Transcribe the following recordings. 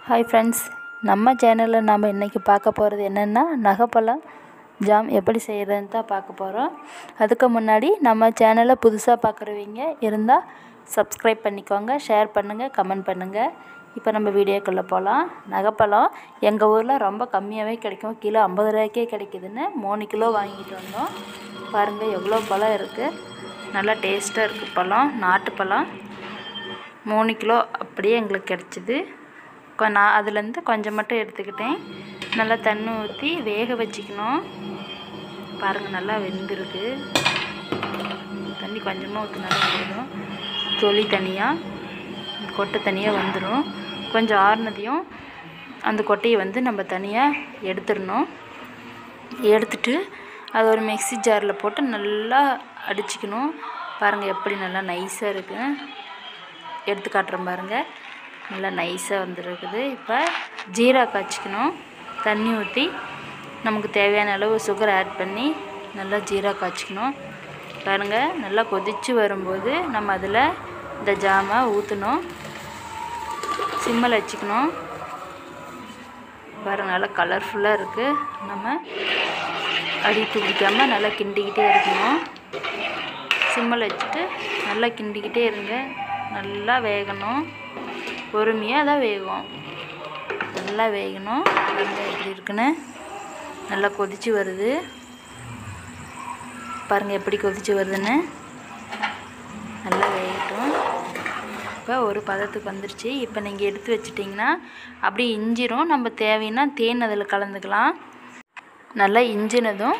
hi friends நம்ம சேனலில் நாம் இன்றைக்கி பார்க்க போகிறது என்னென்னா நகைப்பழம் ஜாம் எப்படி செய்கிறதுன்னு தான் பார்க்க போகிறோம் அதுக்கு முன்னாடி நம்ம சேனலை புதுசாக பார்க்குறவங்க இருந்தால் சப்ஸ்கிரைப் பண்ணிக்கோங்க ஷேர் பண்ணுங்கள் கமெண்ட் பண்ணுங்கள் இப்போ நம்ம வீடியோக்குள்ளே போகலாம் நகைப்பழம் எங்கள் ஊரில் ரொம்ப கம்மியாகவே கிடைக்கும் கிலோ ஐம்பது ரூபாய்க்கே கிடைக்குதுன்னு மூணு கிலோ வாங்கிட்டு வந்தோம் பாருங்கள் எவ்வளோ பழம் இருக்குது நல்லா டேஸ்ட்டாக இருக்குது பழம் நாட்டு பழம் மூணு கிலோ அப்படியே எங்களுக்கு கிடச்சிது கொ நான் அதுலேருந்து கொஞ்சம் மட்டும் எடுத்துக்கிட்டேன் நல்லா தண்ணி ஊற்றி வேக வச்சுக்கணும் பாருங்கள் நல்லா வெந்திருக்கு தண்ணி கொஞ்சமாக ஊற்றினாலும் போதும் தொளி தனியாக கொட்டை தனியாக வந்துடும் கொஞ்சம் ஆறுனதையும் அந்த கொட்டையை வந்து நம்ம தனியாக எடுத்துடணும் எடுத்துட்டு அது ஒரு மிக்ஸி ஜாரில் போட்டு நல்லா அடிச்சுக்கணும் பாருங்கள் எப்படி நல்லா நைஸாக இருக்குது எடுத்து காட்டுறேன் பாருங்கள் நல்லா நைஸாக வந்துருக்குது இப்போ ஜீரா காய்ச்சிக்கணும் தண்ணி ஊற்றி நமக்கு தேவையான அளவு சுகர் ஆட் பண்ணி நல்லா ஜீரா காய்ச்சிக்கணும் பாருங்கள் நல்லா கொதித்து வரும்போது நம்ம அதில் இந்த ஜாமை ஊற்றணும் சிம்மில் வச்சுக்கணும் பாருங்கள் நல்லா கலர்ஃபுல்லாக இருக்குது நம்ம அடி பிடிக்காமல் நல்லா கிண்டிக்கிட்டே இருக்கணும் சிம்மில் வச்சுட்டு நல்லா கிண்டிக்கிட்டே இருங்க நல்லா வேகணும் பொறுமையாக தான் வேகும் நல்லா வேகணும் பாருங்கள் எப்படி இருக்குன்னு நல்லா கொதித்து வருது பாருங்கள் எப்படி கொதித்து வருதுன்னு நல்லா வேகட்டும் இப்போ ஒரு பதத்துக்கு வந்துருச்சு இப்போ நீங்கள் எடுத்து வச்சிட்டிங்கன்னா அப்படியே இஞ்சிரும் நம்ம தேவைன்னா தேன் அதில் கலந்துக்கலாம் நல்லா இஞ்சினதும்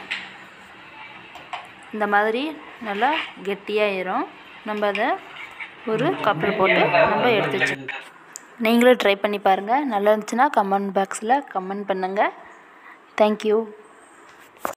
இந்த மாதிரி நல்லா கெட்டியாயிரும் நம்ம அதை ஒரு கப்பில் போட்டு நம்ம எடுத்து வச்சு நீங்களும் ட்ரை பண்ணி பாருங்கள் நல்லா இருந்துச்சுன்னா கமெண்ட் பாக்ஸில் கமெண்ட் பண்ணுங்கள் தேங்க்யூ